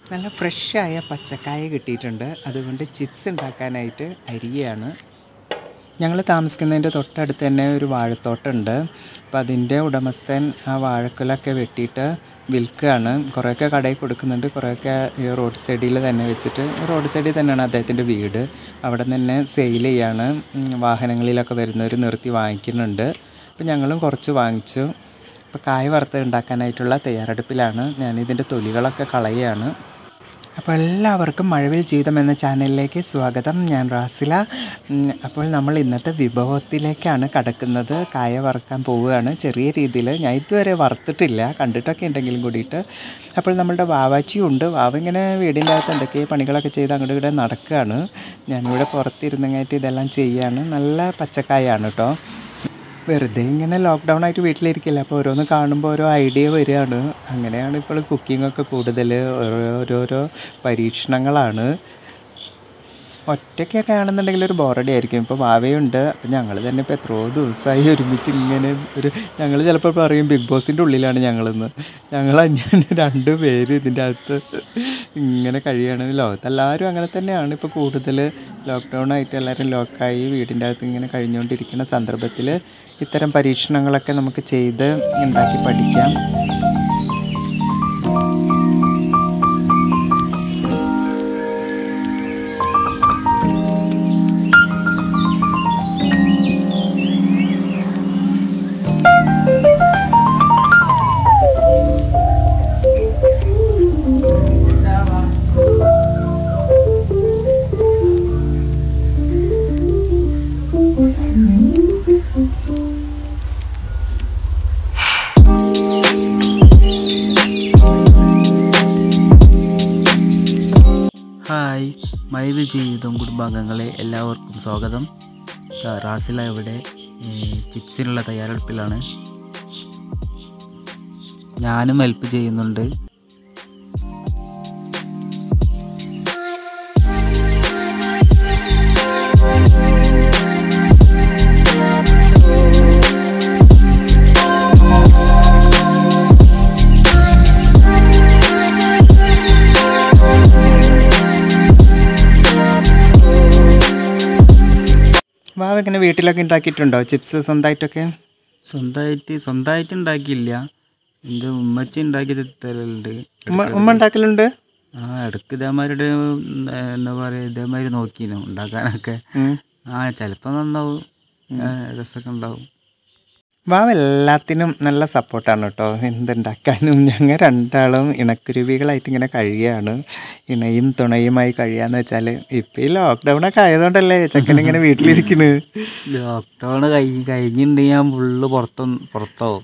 നല്ല ഫ്രഷായ പച്ചക്കായ കിട്ടിയിട്ടുണ്ട് അതുകൊണ്ട് ചിപ്സ് ഉണ്ടാക്കാനായിട്ട് അരിയാണ് ഞങ്ങൾ താമസിക്കുന്നതിൻ്റെ തൊട്ടടുത്ത് തന്നെ ഒരു വാഴത്തോട്ടമുണ്ട് അപ്പോൾ അതിൻ്റെ ഉടമസ്ഥൻ ആ വാഴക്കുലൊക്കെ വെട്ടിയിട്ട് വിൽക്കുകയാണ് കുറേയൊക്കെ കടയിൽ കൊടുക്കുന്നുണ്ട് കുറേയൊക്കെ ഈ റോഡ് സൈഡിൽ തന്നെ വെച്ചിട്ട് റോഡ് സൈഡിൽ തന്നെയാണ് അദ്ദേഹത്തിൻ്റെ വീട് അവിടെ നിന്ന് തന്നെ സെയിൽ ചെയ്യാണ് ഉം, വാഹനങ്ങളിലൊക്കെ വരുന്നവർ നിർത്തി വാങ്ങിക്കുന്നുണ്ട് അപ്പോൾ ഞങ്ങളും കുറച്ച് വാങ്ങിച്ചു അപ്പോൾ കായ വറുത്ത് ഉണ്ടാക്കാനായിട്ടുള്ള തയ്യാറെടുപ്പിലാണ് ഞാനിതിൻ്റെ തൊലികളൊക്കെ കളയുകയാണ് അപ്പോൾ എല്ലാവർക്കും മഴവിൽ ജീവിതം എന്ന ചാനലിലേക്ക് സ്വാഗതം ഞാൻ റാസില ഉം, അപ്പോൾ നമ്മൾ ഇന്നത്തെ വിഭവത്തിലേക്കാണ് കടക്കുന്നത് കായ വറുക്കാൻ പോവുകയാണ് ചെറിയ രീതിയിൽ ഞാൻ ഇതുവരെ വറുത്തിട്ടില്ല കണ്ടിട്ടൊക്കെ ഉണ്ടെങ്കിലും കൂടിയിട്ട് അപ്പോൾ നമ്മളുടെ വാവാച്ചിയും ഉണ്ട് വാവ ഇങ്ങനെ വീടിൻ്റെ അകത്ത് എന്തൊക്കെ പണികളൊക്കെ ചെയ്ത് അങ്ങോട്ട് ഇവിടെ നടക്കുകയാണ് ഞാനിവിടെ പുറത്തിരുന്നങ്ങായിട്ട് ഇതെല്ലാം ചെയ്യാണ് നല്ല പച്ചക്കായാണ് കേട്ടോ വെറുതെ ഇങ്ങനെ ലോക്ക്ഡൗൺ ആയിട്ട് വീട്ടിലിരിക്കില്ല അപ്പോൾ ഓരോന്ന് കാണുമ്പോൾ ഓരോ ഐഡിയ വരികയാണ് അങ്ങനെയാണ് ഇപ്പോൾ കുക്കിംഗ് ഒക്കെ കൂടുതൽ ഓരോരോ പരീക്ഷണങ്ങളാണ് ഒറ്റയ്ക്കൊക്കെ ആണെന്നുണ്ടെങ്കിൽ ഒരു ബോറടി ആയിരിക്കും ഇപ്പോൾ വാവയുണ്ട് അപ്പം ഞങ്ങൾ തന്നെ ഇപ്പോൾ എത്രയോ ദിവസമായി ഒരുമിച്ച് ഇങ്ങനെ ഒരു ഞങ്ങൾ ചിലപ്പോൾ പറയും ബിഗ് ബോസിൻ്റെ ഉള്ളിലാണ് ഞങ്ങളെന്ന് ഞങ്ങൾ ഞാൻ രണ്ട് പേര് ഇതിൻ്റെ അകത്ത് ഇങ്ങനെ കഴിയാണ് ലോകത്തെല്ലാവരും അങ്ങനെ തന്നെയാണ് ഇപ്പോൾ കൂടുതൽ ലോക്ക്ഡൗൺ ആയിട്ട് എല്ലാവരും ലോക്കായി വീടിൻ്റെ അകത്ത് ഇങ്ങനെ കഴിഞ്ഞുകൊണ്ടിരിക്കുന്ന സന്ദർഭത്തിൽ ഇത്തരം പരീക്ഷണങ്ങളൊക്കെ നമുക്ക് ചെയ്ത് ഉണ്ടാക്കി പഠിക്കാം ഹായ് മൈവിൽ ജീവിതം കുടുംബാംഗങ്ങളെ എല്ലാവർക്കും സ്വാഗതം ആ, റാസില ഇവിടെ ഏ, ചിപ്സിനുള്ള തയ്യാറെടുപ്പിലാണ് ഞാനും ഹെൽപ്പ് ചെയ്യുന്നുണ്ട് വാവ ഇങ്ങനെ വീട്ടിലൊക്കെ ഉണ്ടാക്കിയിട്ടുണ്ടോ ചിപ്സ് സ്വന്തമായിട്ടൊക്കെ സ്വന്തമായിട്ട് സ്വന്തമായിട്ട് ഉണ്ടാക്കിയില്ല എൻ്റെ ഉമ്മച്ചി ഉണ്ടാക്കി തരലുണ്ട് ഉമ്മ ഉമ്മ ഉണ്ടാക്കലുണ്ട് ആ ഇടയ്ക്ക് ഇതേമാരുടെ എന്താ പറയുക ഇതേമാതിരി നോക്കിനു ഉണ്ടാക്കാനൊക്കെ ഉം. ആ ചിലപ്പോൾ നന്നാവും ആ, രസമൊക്കെ ഉണ്ടാവും വാവ എല്ലാത്തിനും നല്ല സപ്പോർട്ടാണ് കേട്ടോ എന്തുണ്ടാക്കാനും ഞങ്ങൾ രണ്ടാളും ഇണക്കുരുവികളായിട്ട് ഇങ്ങനെ കഴിയുകയാണ് ഇണയും തുണയുമായി കഴിയാന്ന് വെച്ചാൽ ഇപ്പം ഈ ലോക്ക്ഡൗണൊക്കെ ആയതുകൊണ്ടല്ലേ ചെക്കൻ ഇങ്ങനെ വീട്ടിലിരിക്കുന്നത് ലോക്ക്ഡൗൺ കഴിഞ്ഞ് കഴിഞ്ഞിട്ടുണ്ടെങ്കിൽ ഞാൻ ഫുള്ള് പുറത്ത് പുറത്താവും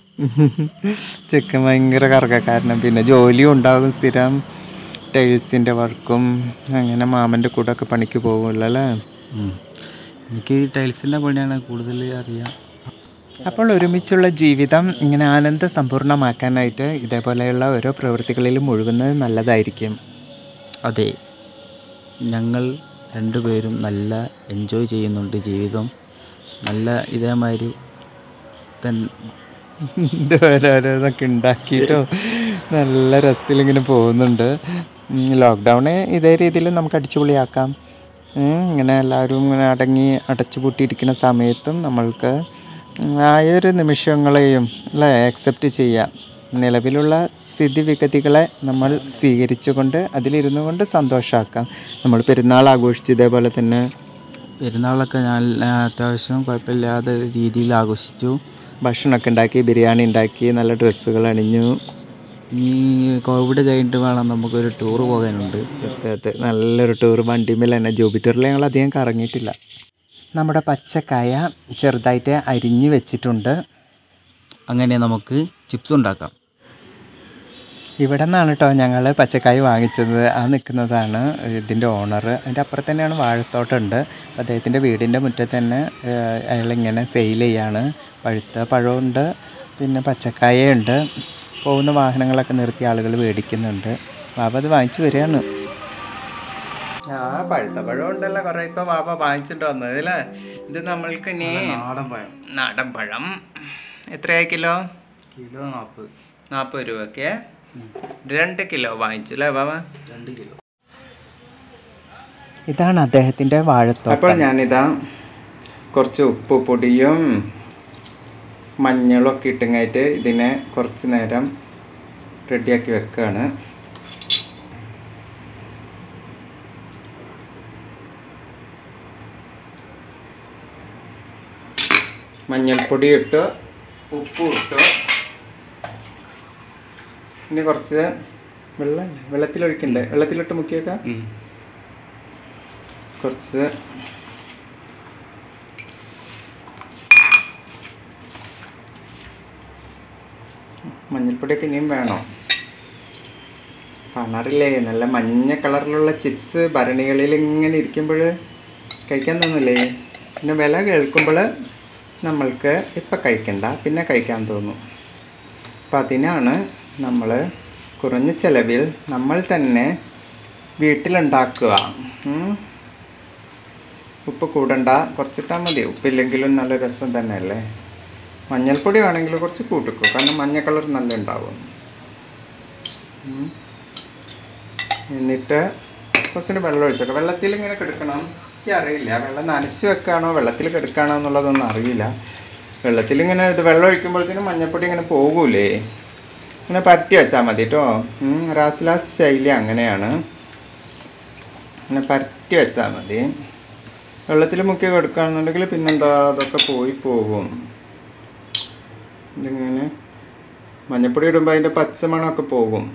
ചെക്കൻ ഭയങ്കര കറക്കക്കാരനും പിന്നെ ജോലിയും ഉണ്ടാകും സ്ഥിരം ടൈൽസിൻ്റെ വർക്കും അങ്ങനെ മാമൻ്റെ കൂടെ ഒക്കെ പണിക്ക് പോകുമല്ലോ അല്ലേ ഉം. എനിക്ക് ടൈൽസിൻ്റെ പണിയാണ് കൂടുതൽ അറിയാം അപ്പോൾ ഒരുമിച്ചുള്ള ജീവിതം ഇങ്ങനെ ആനന്ദ സമ്പൂർണ്ണമാക്കാനായിട്ട് ഇതേപോലെയുള്ള ഓരോ പ്രവൃത്തികളിലും മുഴുകുന്നത് നല്ലതായിരിക്കും അതെ ഞങ്ങൾ രണ്ടുപേരും നല്ല എൻജോയ് ചെയ്യുന്നുണ്ട് ജീവിതം നല്ല ഇതേമാതിരി തൻ ഇത് ഓരോരോന്നൊക്കെ ഉണ്ടാക്കിയിട്ടോ നല്ല രസത്തിൽ ഇങ്ങനെ പോകുന്നുണ്ട് ലോക്ക്ഡൗണ് ഇതേ രീതിയിൽ നമുക്ക് അടിച്ചുപൊളിയാക്കാം ഉം, ഇങ്ങനെ എല്ലാവരും ഇങ്ങനെ അടങ്ങി അടച്ചു പൂട്ടിയിരിക്കുന്ന സമയത്തും നമ്മൾക്ക് ആ ഒരു നിമിഷങ്ങളെയും അല്ലേ അക്സെപ്റ്റ് ചെയ്യാം നിലവിലുള്ള സ്ഥിതിവിഗതികളെ നമ്മൾ സ്വീകരിച്ചുകൊണ്ട് അതിലിരുന്നു കൊണ്ട് സന്തോഷമാക്കാം നമ്മൾ പെരുന്നാൾ ആഘോഷിച്ചു ഇതേപോലെ തന്നെ പെരുന്നാളൊക്കെ ഞാൻ അത്യാവശ്യം കുഴപ്പമില്ലാത്ത രീതിയിൽ ആഘോഷിച്ചു ഭക്ഷണമൊക്കെ ഉണ്ടാക്കി ബിരിയാണി ഉണ്ടാക്കി നല്ല ഡ്രസ്സുകൾ അണിഞ്ഞു ഇനി കോവിഡ് കഴിഞ്ഞിട്ട് വേണം നമുക്കൊരു ടൂർ പോകാനുണ്ട് അതെ അതെ നല്ലൊരു ടൂർ വണ്ടിമേൽ തന്നെ ജൂപ്പിറ്ററിൽ ഞങ്ങൾ അധികം കറങ്ങിയിട്ടില്ല നമ്മുടെ പച്ചക്കായ ചെറുതായിട്ട് അരിഞ്ഞ് വെച്ചിട്ടുണ്ട് അങ്ങനെ നമുക്ക് ചിപ്സ് ഉണ്ടാക്കാം ഇവിടെ നിന്നാണ് കേട്ടോ ഞങ്ങൾ പച്ചക്കായ വാങ്ങിച്ചത് ആ നിൽക്കുന്നതാണ് ഇതിൻ്റെ ഓണർ അതിൻ്റെ അപ്പുറത്ത് തന്നെയാണ് വാഴത്തോട്ടമുണ്ട് അപ്പോൾ അദ്ദേഹത്തിൻ്റെ വീടിൻ്റെ മുറ്റത്ത് തന്നെ ഏഹ്, അയാളിങ്ങനെ സെയിൽ ചെയ്യാണ് പഴുത്ത പഴമുണ്ട് പിന്നെ പച്ചക്കായുണ്ട് പോകുന്ന വാഹനങ്ങളൊക്കെ നിർത്തി ആളുകൾ മേടിക്കുന്നുണ്ട് വാപ്പ അത് വാങ്ങിച്ചു വരികയാണ് ആ പഴുത്ത പഴം ഉണ്ടല്ലോ കുറേ ഇപ്പോൾ വാപ്പ വാങ്ങിച്ചിട്ട് വന്നത് അല്ലേ ഇത് നമ്മൾക്ക് ഇനി നാടൻ പഴം നാടൻ പഴം എത്രയാ കിലോ കിലോ നാൽപ്പത് നാൽപ്പത് രൂപയ്ക്ക് രണ്ട് കിലോ വാങ്ങിച്ചു അല്ലേ ബാബ രണ്ട് കിലോ ഇതാണ് അദ്ദേഹത്തിൻ്റെ വാഴത്തോട്ടം അപ്പോൾ ഞാനിതാ കുറച്ച് ഉപ്പ് പൊടിയും മഞ്ഞളും ഒക്കെ ഇട്ടുങ്ങായിട്ട് ഇതിനെ കുറച്ച് നേരം റെഡിയാക്കി വെക്കുകയാണ് മഞ്ഞൾപ്പൊടി ഇട്ടു ഉപ്പും ഇട്ടു ഇനി കുറച്ച് വെള്ളം വെള്ളത്തിലൊഴിക്കണ്ടേ വെള്ളത്തിലിട്ട് മുക്കിയേക്കാം കുറച്ച് മഞ്ഞൾപ്പൊടിയൊക്കെ ഇനിയും വേണോ കാണാറില്ലേ നല്ല മഞ്ഞ കളറിലുള്ള ചിപ്സ് ഭരണികളിൽ ഇങ്ങനെ ഇരിക്കുമ്പോൾ കഴിക്കാൻ തോന്നില്ലേ പിന്നെ വില കേൾക്കുമ്പോൾ നമ്മൾക്ക് ഇപ്പം കഴിക്കണ്ട പിന്നെ കഴിക്കാൻ തോന്നും അപ്പം അതിനാണ് നമ്മൾ കുറഞ്ഞ ചിലവിൽ നമ്മൾ തന്നെ വീട്ടിലുണ്ടാക്കുക ഉം. ഉപ്പ് കൂടണ്ട കുറച്ചിട്ടാൽ മതി ഉപ്പില്ലെങ്കിലും നല്ല രസം തന്നെയല്ലേ മഞ്ഞൾപ്പൊടി വേണമെങ്കിൽ കുറച്ച് കൂട്ടിക്കോ കാരണം മഞ്ഞ കളർ നല്ല ഉണ്ടാവും ഉം. എന്നിട്ട് കുറച്ചുകൂടി വെള്ളം ഒഴിച്ചേക്കാം വെള്ളത്തിൽ ഇങ്ങനെ കിടക്കണം എനിക്ക് അറിയില്ല വെള്ളം നനച്ച് വെക്കാണോ വെള്ളത്തിൽ കിടക്കാണോ എന്നുള്ളതൊന്നും അറിയില്ല വെള്ളത്തിൽ ഇങ്ങനെ ഇത് വെള്ളം ഒഴിക്കുമ്പോഴത്തേനും മഞ്ഞൾപ്പൊടി ഇങ്ങനെ പോകൂലേ ഇങ്ങനെ പരട്ടി വെച്ചാൽ മതി കേട്ടോ റാസ്ലാസ് ശൈലി അങ്ങനെയാണ് ഇങ്ങനെ പരട്ടി വെച്ചാൽ മതി വെള്ളത്തിൽ മുക്കി കൊടുക്കുകയാണെന്നുണ്ടെങ്കിൽ പിന്നെന്താ അതൊക്കെ പോയി പോകും ഇതിങ്ങനെ മഞ്ഞപ്പൊടി ഇടുമ്പോൾ അതിൻ്റെ പച്ചമണമൊക്കെ പോകും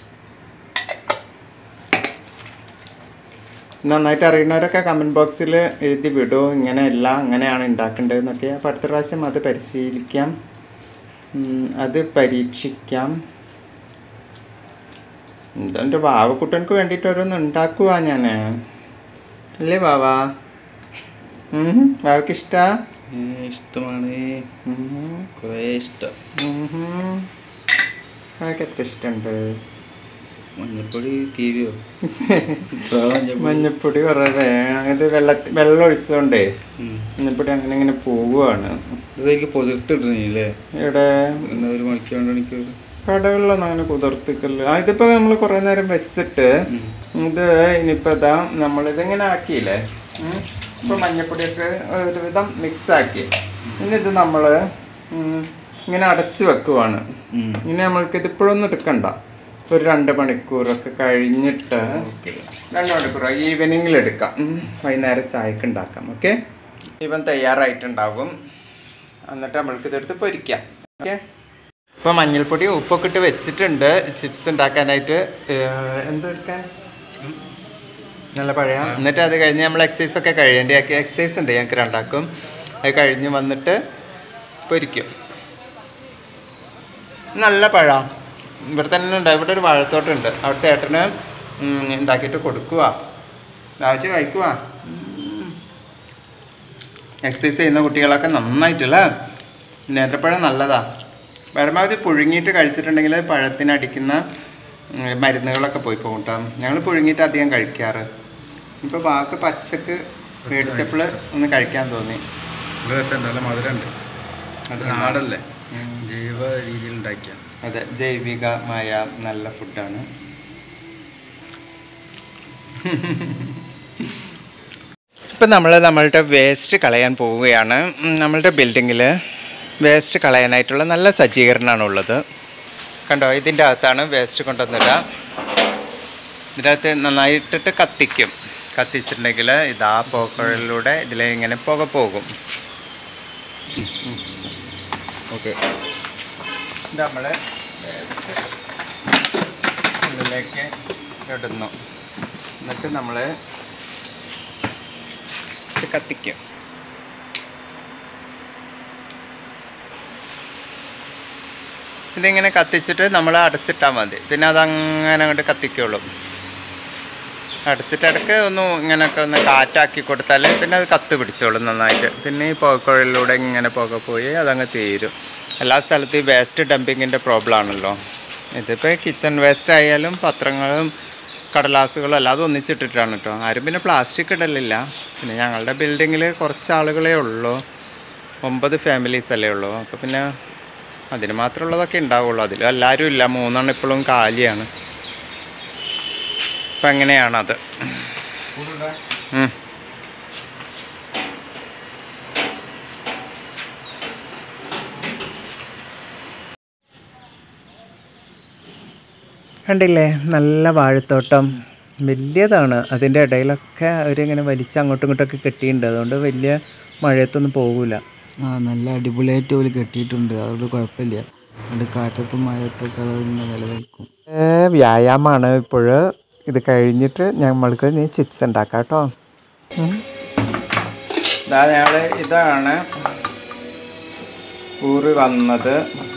നന്നായിട്ട് അറിയുന്നവരൊക്കെ കമൻറ്റ് ബോക്സിൽ എഴുതി വിടൂ ഇങ്ങനെയല്ല അങ്ങനെയാണ് ഉണ്ടാക്കേണ്ടതെന്നൊക്കെ അപ്പോൾ അടുത്ത പ്രാവശ്യം അത് പരിശീലിക്കാം ഉം, അത് പരീക്ഷിക്കാം എന്താ എൻ്റെ വാവക്കുട്ടനക്ക് വേണ്ടിയിട്ട് ഓരോന്ന് ഉണ്ടാക്കുവാ ഞാൻ അല്ലേ വാവാ ഉം, വാവയ്ക്ക് ഇഷ്ടാ ഇഷ്ടമാണ് ഉം, കുറേ ഇഷ്ടം ഉം. വാവയ്ക്ക് എത്ര ഇഷ്ടമുണ്ട് മഞ്ഞൾപ്പൊടി തീരുമോ ഇത്ര മഞ്ഞൾപ്പൊടി മഞ്ഞപ്പൊടി കുറേ വേണം ഇത് വെള്ളത്തിൽ വെള്ളം ഒഴിച്ചതുകൊണ്ടേ ഉം. മഞ്ഞപ്പൊടി അങ്ങനെ ഇങ്ങനെ പോവുകയാണ് ഇതൊക്കെ പൊതിർത്തിട്ടില്ലേ ഇവിടെ എന്നാ ഒരു മണിക്കൂർ രണ്ട് മണിക്കൂർ കടകളിലൊന്നും അങ്ങനെ കുതിർത്തിക്കല്ല ആ ഇതിപ്പോൾ നമ്മൾ കുറേ നേരം വെച്ചിട്ട് ഇത് ഇനിയിപ്പോൾ ഇതാ നമ്മളിതിങ്ങനെ ആക്കിയില്ലേ ഉം. ഇപ്പൊ മഞ്ഞപ്പൊടിയൊക്കെ ഒരുവിധം മിക്സ് ആക്കി ഇനി ഇത് നമ്മൾ ഇങ്ങനെ അടച്ചു വെക്കുവാണ് ഉം. ഇനി നമ്മൾക്ക് ഇത് ഇപ്പോഴൊന്നും എടുക്കണ്ട ഒരു രണ്ട് മണിക്കൂറൊക്കെ കഴിഞ്ഞിട്ട് ഓക്കെ രണ്ട് മണിക്കൂർ ഈവനിങ്ങിൽ എടുക്കാം ഉം. വൈകുന്നേരം ചായക്ക് ഉണ്ടാക്കാം ഓക്കെ ഇവൻ തയ്യാറായിട്ടുണ്ടാകും എന്നിട്ട് നമ്മൾക്ക് ഇതെടുത്ത് പൊരിക്കാം ഓക്കെ ഇപ്പോൾ മഞ്ഞൾപ്പൊടി ഉപ്പൊക്കെ ഇട്ട് വെച്ചിട്ടുണ്ട് ചിപ്സ് ഉണ്ടാക്കാനായിട്ട് ഏഹ്, എന്തെടുക്കാൻ നല്ല പഴയ എന്നിട്ട് അത് കഴിഞ്ഞ് നമ്മൾ എക്സസൈസ് ഒക്കെ കഴിയേണ്ടി എക്സസൈസ് ഉണ്ട് ഞങ്ങൾക്ക് രണ്ടാക്കും അത് കഴിഞ്ഞ് വന്നിട്ട് പൊരിക്കും നല്ല പഴം ഇവിടെ തന്നെ ഉണ്ട് ഇവിടെ ഒരു വാഴത്തോട്ടമുണ്ട് അവിടുത്തെ ഏട്ടന് ഉം, ഉണ്ടാക്കിയിട്ട് കൊടുക്കുക രാവിലെ കഴിക്കുക എക്സസൈസ് ചെയ്യുന്ന കുട്ടികളൊക്കെ നന്നായിട്ടല്ലേ നേന്ത്രപ്പഴം നല്ലതാ പരമാവധി പുഴുങ്ങിയിട്ട് കഴിച്ചിട്ടുണ്ടെങ്കിൽ പഴത്തിനടിക്കുന്ന ഉം, മരുന്നുകളൊക്കെ പോയി പോകും കേട്ടോ ഞങ്ങൾ പുഴുങ്ങിയിട്ട് അധികം കഴിക്കാറ് ഇപ്പോൾ ബാക്കി പച്ചക്ക് മേടിച്ചപ്പോൾ ഒന്ന് കഴിക്കാൻ തോന്നി നല്ല രസമുണ്ട് നല്ല മധുരമുണ്ട് അത് നാടല്ലേ ജൈവ രീതിയിൽ ഉണ്ടാക്കിയ അതെ ജൈവികമായ നല്ല ഫുഡാണ് ഇപ്പം നമ്മൾ നമ്മളുടെ വേസ്റ്റ് കളയാൻ പോവുകയാണ് ഉം, നമ്മളുടെ ബിൽഡിങ്ങിൽ വേസ്റ്റ് കളയാനായിട്ടുള്ള നല്ല സജ്ജീകരണമാണ് ഉള്ളത് കണ്ടോ ഇതിൻ്റെ അകത്താണ് വേസ്റ്റ് കൊണ്ടുവന്നിടുക ഇതിൻ്റെ അകത്ത് നന്നായിട്ടിട്ട് കത്തിക്കും കത്തിച്ചിട്ടുണ്ടെങ്കിൽ ഇതാ പോക്കഴിലൂടെ ഇതിൽ ഇങ്ങനെ പുക പോകും ഓക്കെ ഇത് നമ്മൾ ഉള്ളിലേക്ക് ഇടുന്നു എന്നിട്ട് നമ്മൾ ഇത് കത്തിക്കും ഇതിങ്ങനെ കത്തിച്ചിട്ട് നമ്മൾ അടച്ചിട്ടാൽ മതി പിന്നെ അതങ്ങനെ അങ്ങോട്ട് കത്തിക്കോളും അടച്ചിട്ടിടക്ക് ഒന്ന് ഇങ്ങനെയൊക്കെ ഒന്ന് കാറ്റാക്കി കൊടുത്താൽ പിന്നെ അത് കത്ത് പിടിച്ചോളും നന്നായിട്ട് പിന്നെ ഈ പുകക്കുഴലിലൂടെ ഇങ്ങനെ പുക പോയി അതങ്ങ് തീരും എല്ലാ സ്ഥലത്തും ഈ വേസ്റ്റ് ഡംപിങ്ങിൻ്റെ പ്രോബ്ലം ആണല്ലോ ഇതിപ്പോൾ കിച്ചൺ വേസ്റ്റ് ആയാലും പത്രങ്ങളും കടലാസുകളും എല്ലാം അത് ഒന്നിച്ചിട്ടിട്ടാണ് കേട്ടോ ആരും പിന്നെ പ്ലാസ്റ്റിക് ഇടലില്ല പിന്നെ ഞങ്ങളുടെ ബിൽഡിങ്ങിൽ കുറച്ച് ആളുകളേ ഉള്ളൂ ഒമ്പത് ഫാമിലീസ് അല്ലേ ഉള്ളൂ അപ്പോൾ പിന്നെ അതിന് മാത്രമുള്ളതൊക്കെ ഉണ്ടാവുള്ളൂ അതിൽ എല്ലാവരും ഇല്ല മൂന്നെണ്ണം ഇപ്പോഴും കാലിയാണ് അപ്പം എങ്ങനെയാണത് ഉം. കണ്ടില്ലേ നല്ല വാഴത്തോട്ടം വലിയതാണ് അതിൻ്റെ ഇടയിലൊക്കെ അവരിങ്ങനെ വലിച്ച് അങ്ങോട്ടും ഇങ്ങോട്ടൊക്കെ കെട്ടിയിട്ടുണ്ട് അതുകൊണ്ട് വലിയ മഴയത്തൊന്നും പോകില്ല ആ നല്ല അടിപൊളിയായിട്ട് ഓല് കെട്ടിയിട്ടുണ്ട് അതുകൊണ്ട് കുഴപ്പമില്ല അതുകൊണ്ട് കാറ്റത്തും മഴയത്തൊക്കെ അതിങ്ങനെ നിലനിൽക്കും വ്യായാമമാണ് ഇപ്പോൾ ഇത് കഴിഞ്ഞിട്ട് നമ്മൾക്ക് നീ ചിപ്സ് ഉണ്ടാക്കാം കേട്ടോ ഞങ്ങൾ ഇതാണ് ഊറി വന്നത്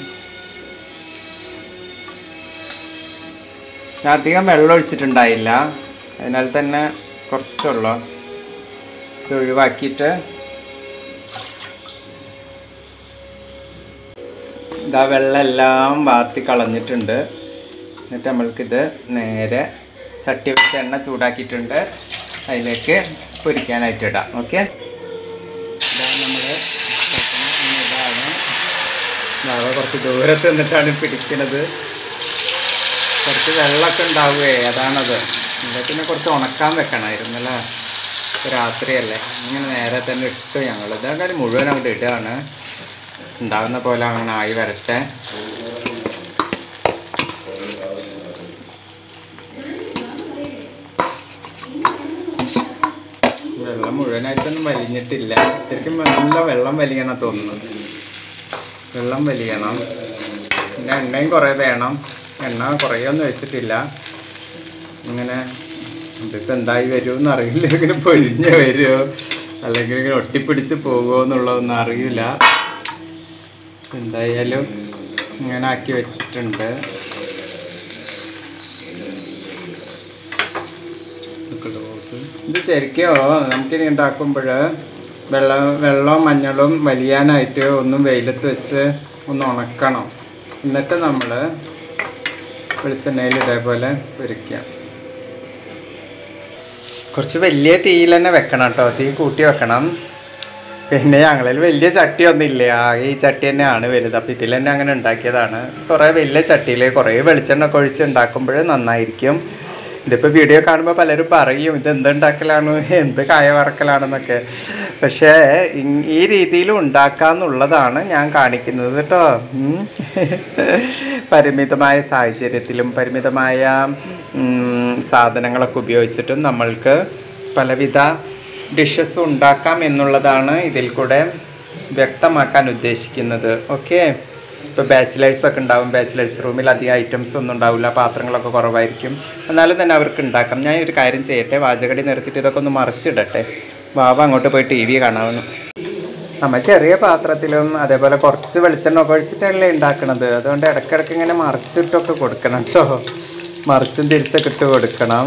ഞാൻ അധികം വെള്ളം ഒഴിച്ചിട്ടുണ്ടായില്ല അതിനാൽ തന്നെ കുറച്ചുള്ളൂ ഇത് ഒഴിവാക്കിയിട്ട് ഇതാ വെള്ളം എല്ലാം വാർത്തി കളഞ്ഞിട്ടുണ്ട് എന്നിട്ട് നമ്മൾക്കിത് നേരെ ചട്ടി വെച്ച് എണ്ണ ചൂടാക്കിയിട്ടുണ്ട് അതിലേക്ക് പൊരിക്കാനായിട്ട് ഇടാം ഓക്കെ ഇതാണ് നമ്മൾ ഇതാണ് നാളെ കുറച്ച് ദൂരത്ത് നിന്നിട്ടാണ് പിടിക്കുന്നത് കുറച്ച് വെള്ളമൊക്കെ ഉണ്ടാവുകയെ അതാണത് ഇവിടെ പിന്നെ കുറച്ച് ഉണക്കാൻ വെക്കണമായിരുന്നല്ലേ ഇപ്പൊ രാത്രിയല്ലേ ഇങ്ങനെ നേരെ തന്നെ ഇട്ടു ഞങ്ങൾ ഇതങ്ങനെ മുഴുവൻ അങ്ങോട്ട് ഇടുകയാണ് ഉണ്ടാകുന്ന പോലെ അങ്ങനെ ആയി വരട്ടെ വെള്ളം മുഴുവനായിട്ടൊന്നും വലിഞ്ഞിട്ടില്ല ശരിക്കും നല്ല വെള്ളം വലിയണം തോന്നുന്നു വെള്ളം വലിയണം പിന്നെ എണ്ണയും കുറേ വേണം എണ്ണ കുറേയൊന്നും വെച്ചിട്ടില്ല ഇങ്ങനെ ഇതിപ്പോൾ എന്തായി വരുമെന്ന് അറിയില്ല ഇങ്ങനെ പൊരിഞ്ഞ് വരുമോ അല്ലെങ്കിൽ ഇങ്ങനെ ഒട്ടിപ്പിടിച്ച് പോകുമോ എന്നുള്ളതൊന്നും അറിയില്ല എന്തായാലും ഇങ്ങനെ ആക്കി വെച്ചിട്ടുണ്ട് ഇത് ശരിക്കും നമുക്കിനി ഉണ്ടാക്കുമ്പോൾ വെള്ളം വെള്ളവും മഞ്ഞളും വലിയാനായിട്ട് ഒന്നും വെയിലത്ത് വെച്ച് ഒന്ന് ഉണക്കണം എന്നിട്ട് നമ്മൾ വെളിച്ചെണ്ണയിൽ ഇതേപോലെ പൊരിക്കാം കുറച്ച് വലിയ തീയിൽ തന്നെ വെക്കണം കേട്ടോ തീ കൂട്ടി വെക്കണം പിന്നെ ഞങ്ങളിൽ വലിയ ചട്ടി ഒന്നുമില്ല ആകെ ഈ ചട്ടി തന്നെയാണ് വലുത് അപ്പം ഇതിൽ തന്നെ അങ്ങനെ ഉണ്ടാക്കിയതാണ് കുറേ വലിയ ചട്ടിയിൽ കുറേ വെളിച്ചെണ്ണ ഒക്കെ ഒഴിച്ച് ഉണ്ടാക്കുമ്പോൾ നന്നായിരിക്കും ഇതിപ്പോൾ വീഡിയോ കാണുമ്പോൾ പലരും പറയും ഇത് എന്തുണ്ടാക്കലാണ് എന്ത് കായ വറക്കലാണെന്നൊക്കെ പക്ഷേ ഇ- ഈ രീതിയിൽ ഉണ്ടാക്കാന്നുള്ളതാണ് ഞാൻ കാണിക്കുന്നത് കേട്ടോ ഉം. പരിമിതമായ സാഹചര്യത്തിലും പരിമിതമായ ഉം, സാധനങ്ങളൊക്കെ ഉപയോഗിച്ചിട്ടും നമ്മൾക്ക് പലവിധ ഡിഷസ് ഉണ്ടാക്കാം എന്നുള്ളതാണ് ഇതിൽ കൂടെ വ്യക്തമാക്കാൻ ഉദ്ദേശിക്കുന്നത് ഓക്കെ ഇപ്പോൾ ബാച്ചിലേഴ്സ് ഒക്കെ ഉണ്ടാവും ബാച്ചിലേഴ്സ് റൂമിൽ അധികം ഐറ്റംസ് ഒന്നും ഉണ്ടാവില്ല പാത്രങ്ങളൊക്കെ കുറവായിരിക്കും എന്നാലും തന്നെ അവർക്ക് ഉണ്ടാക്കാം ഞാൻ ഒരു കാര്യം ചെയ്യട്ടെ വാചകടി നിർത്തിയിട്ട് ഇതൊക്കെ ഒന്ന് മറിച്ചിടട്ടെ വാവ അങ്ങോട്ട് പോയി ടി വി കാണാവുന്നു നമ്മ ചെറിയ പാത്രത്തിലും അതേപോലെ കുറച്ച് വെളിച്ചെണ്ണ ഒക്കെ ഒഴിച്ചിട്ടല്ലേ ഉണ്ടാക്കണത് അതുകൊണ്ട് ഇടയ്ക്കിടയ്ക്ക് ഇങ്ങനെ മറിച്ചിട്ടൊക്കെ കൊടുക്കണം കേട്ടോ മറിച്ചും തിരിച്ചൊക്കെ ഇട്ട് കൊടുക്കണം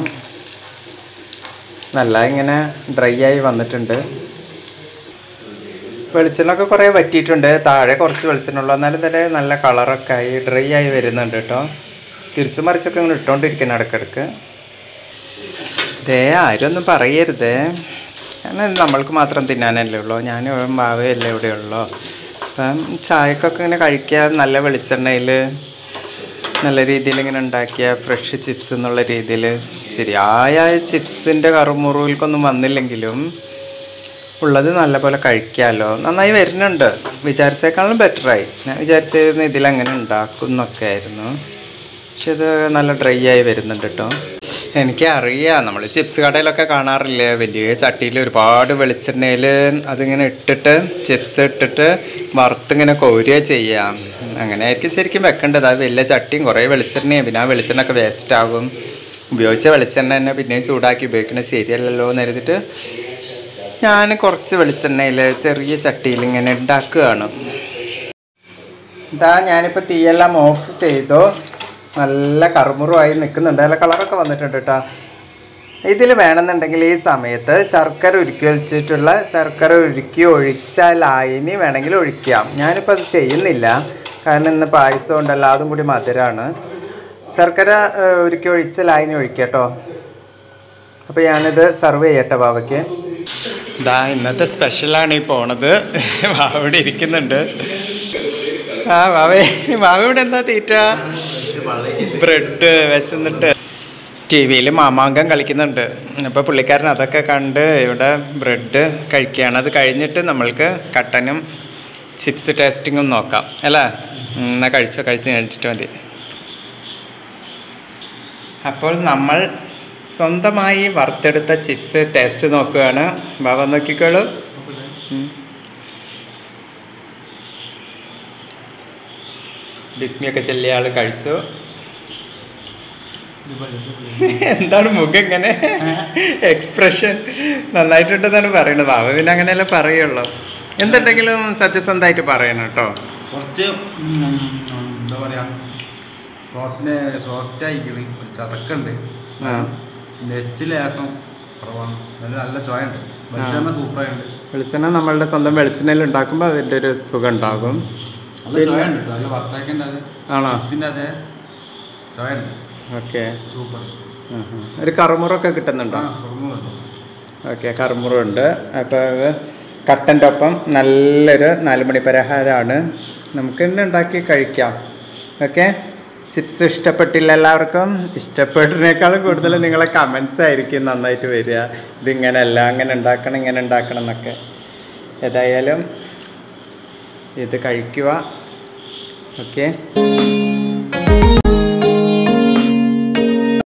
നല്ല ഇങ്ങനെ ഡ്രൈ ആയി വന്നിട്ടുണ്ട് വെളിച്ചെണ്ണൊക്കെ കുറേ വറ്റിയിട്ടുണ്ട് താഴെ കുറച്ച് വെളിച്ചെണ്ണ ഉള്ളൂ എന്നാലും തന്നെ നല്ല കളറൊക്കെ ആയി ഡ്രൈ ആയി വരുന്നുണ്ട് കേട്ടോ തിരിച്ചു മറിച്ചൊക്കെ ഇങ്ങനെ ഇട്ടുകൊണ്ടിരിക്കണം ഇടയ്ക്കിടയ്ക്ക് ദേ ആരും ഒന്നും പറയരുതേ കാരണം നമ്മൾക്ക് മാത്രം തിന്നാനല്ലേ ഉള്ളൂ ഞാനും മാവയല്ലേ ഇവിടെ ഉള്ളൂ അപ്പം ചായക്കൊക്കെ ഇങ്ങനെ കഴിക്കാൻ നല്ല വെളിച്ചെണ്ണയിൽ നല്ല രീതിയിൽ ഇങ്ങനെ ഉണ്ടാക്കിയ ഫ്രഷ് ചിപ്സ് എന്നുള്ള രീതിയിൽ ശരിയായ ചിപ്സിൻ്റെ കറുമുറുകൾക്കൊന്നും വന്നില്ലെങ്കിലും ഉള്ളത് നല്ലപോലെ കഴിക്കാമല്ലോ നന്നായി വരുന്നുണ്ട് വിചാരിച്ചേക്കാളും ബെറ്ററായി ഞാൻ വിചാരിച്ചിരുന്നു ഇതിലങ്ങനെ ഉണ്ടാക്കും എന്നൊക്കെ ആയിരുന്നു പക്ഷെ ഇത് നല്ല ഡ്രൈ ആയി വരുന്നുണ്ട് കേട്ടോ എനിക്കറിയാം നമ്മൾ ചിപ്സ് കടയിലൊക്കെ കാണാറില്ലേ വലിയ ചട്ടിയിൽ ഒരുപാട് വെളിച്ചെണ്ണയിൽ അതിങ്ങനെ ഇട്ടിട്ട് ചിപ്സ് ഇട്ടിട്ട് വറുത്തിങ്ങനെ കോരുക ചെയ്യാം അങ്ങനെ ആയിരിക്കും ശരിക്കും വെക്കേണ്ടത് അത് വലിയ ചട്ടിയും കുറേ വെളിച്ചെണ്ണയും പിന്നെ ആ വെളിച്ചെണ്ണ ഒക്കെ വേസ്റ്റ് ആകും ഉപയോഗിച്ച വെളിച്ചെണ്ണ തന്നെ പിന്നെയും ചൂടാക്കി ഉപയോഗിക്കുന്നത് ശരിയല്ലല്ലോ എന്ന് കരുതിയിട്ട് ഞാൻ കുറച്ച് വെളിച്ചെണ്ണയിൽ ചെറിയ ചട്ടിയിൽ ഇങ്ങനെ ഉണ്ടാക്കുകയാണ് ഇതാ ഞാനിപ്പോൾ തീയെല്ലാം ഓഫ് ചെയ്തു നല്ല കറുമുറുവായി നിൽക്കുന്നുണ്ട് നല്ല കളറൊക്കെ വന്നിട്ടുണ്ട് കേട്ടോ ഇതിൽ വേണമെന്നുണ്ടെങ്കിൽ ഈ സമയത്ത് ശർക്കര ഉരുക്കി വെച്ചിട്ടുള്ള ശർക്കര ഉരുക്കി ഒഴിച്ച ലായനി വേണമെങ്കിൽ ഒഴിക്കാം ഞാനിപ്പോൾ അത് ചെയ്യുന്നില്ല കാരണം ഇന്ന് പായസം ഉണ്ടല്ലോ അതും കൂടി മധുരമാണ് ശർക്കര ഏഹ്, ഉരുക്കി ഒഴിച്ച ലായനി ഒഴിക്കട്ടോ അപ്പോൾ ഞാനിത് സർവ് ചെയ്യട്ടെ ബാവയ്ക്ക് ഇതാ ഇന്നത്തെ സ്പെഷ്യലാണ് ഈ പോണത് അവിടെ ഇരിക്കുന്നുണ്ട് ആ വാവേ വാവ ഇവിടെ എന്താ തീറ്റ ബ്രെഡ് വിശന്നിട്ട് ടി വിയിൽ മാമാങ്കം കളിക്കുന്നുണ്ട് അപ്പോൾ പുള്ളിക്കാരൻ അതൊക്കെ കണ്ട് ഇവിടെ ബ്രെഡ് കഴിക്കുകയാണ് അത് കഴിഞ്ഞിട്ട് നമ്മൾക്ക് കട്ടനും ചിപ്സ് ടേസ്റ്റിങ്ങും നോക്കാം അല്ലേ ഉം, എന്നാ കഴിച്ചോ കഴിച്ച് കഴിച്ചിട്ട് മതി അപ്പോൾ നമ്മൾ സ്വന്തമായി വറുത്തെടുത്ത ചിപ്സ് ടേസ്റ്റ് നോക്കുകയാണ് ബാബ നോക്കിക്കോളൂ ഉം. ബിസ്മിയൊക്കെ ചെല്ലിയ ആൾ കഴിച്ചു എന്താണ് മുഖം ഇങ്ങനെ എക്സ്പ്രഷൻ നന്നായിട്ടുണ്ടെന്നാണ് പറയുന്നത് ബാബ പിന്നെ അങ്ങനെയല്ലേ പറയുള്ളൂ എന്തുണ്ടെങ്കിലും സത്യസന്ധമായിട്ട് പറയണം കേട്ടോ കുറച്ച് ഉം, എന്താ പറയാ സോഫ്റ്റ് സോഫ്റ്റ് ആയിക്കണ് ചതക്കുണ്ട് ആ. നെരിച്ച് ലേസം കുറവാണ് നല്ല നല്ല ചോയുണ്ട് വെളിച്ചെണ്ണ സൂപ്പറായിട്ടുണ്ട് വെളിച്ചെണ്ണ നമ്മളുടെ സ്വന്തം വെളിച്ചെണ്ണയിൽ ഉണ്ടാക്കുമ്പോൾ അതിൻ്റെ ഒരു സുഖം ഉണ്ടാകും നല്ല ചോയുണ്ട് കേട്ടോ നല്ല വറുത്താക്കേണ്ട അത് ആണോ? ചിപ്സിൻ്റെ അതേ ചോയുണ്ട് ഓക്കെ സൂപ്പർ ഒരു കറുമുറൊക്കെ കിട്ടുന്നുണ്ടോ ആ കുറവുണ്ട് ഓക്കെ കറുമുറുണ്ട് അപ്പോൾ കട്ടൻ്റെ ഒപ്പം നല്ലൊരു നാലുമണി പലഹാരമാണ് നമുക്ക് ഇന്ന് ഉണ്ടാക്കി കഴിക്കാം ഓക്കെ ചിപ്സ് ഇഷ്ടപ്പെട്ടില്ല എല്ലാവർക്കും ഇഷ്ടപ്പെട്ടതിനേക്കാളും കൂടുതൽ നിങ്ങളെ കമൻസ് ആയിരിക്കും നന്നായിട്ട് വരിക ഇതിങ്ങനെയല്ല അങ്ങനെ ഉണ്ടാക്കണം ഇങ്ങനെ ഉണ്ടാക്കണം എന്നൊക്കെ ഏതായാലും ഇത് കഴിക്കുക ഓക്കെ